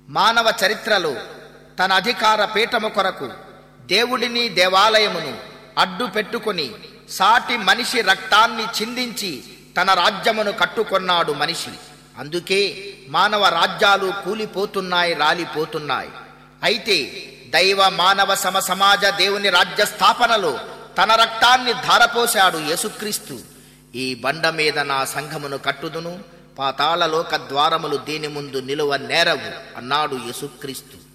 మానవ చరిత్రలో తన అధికార పీఠము కొరకు దేవుడిని దేవాలయమును అడ్డు పెట్టుకొని సాటి మనిషి రక్తాన్ని చిందించి తన రాజ్యమును కట్టుకొన్నాడు మనిషి అందుకే మానవ రాజ్యాలు కూలిపోతున్నాయి రాలిపోతున్నాయి అయితే దైవ మానవ సమ సమాజ దేవుని రాజ్య స్థాపనలో తన రక్తాన్ని ధారపోశాడు యేసుక్రీస్తు ఈ బండ మీద నా సంఘమును కట్టుదును పాతాళలోక ద్వారములు దీని ముందు నిలువ నేరవు అన్నాడు యేసుక్రీస్తు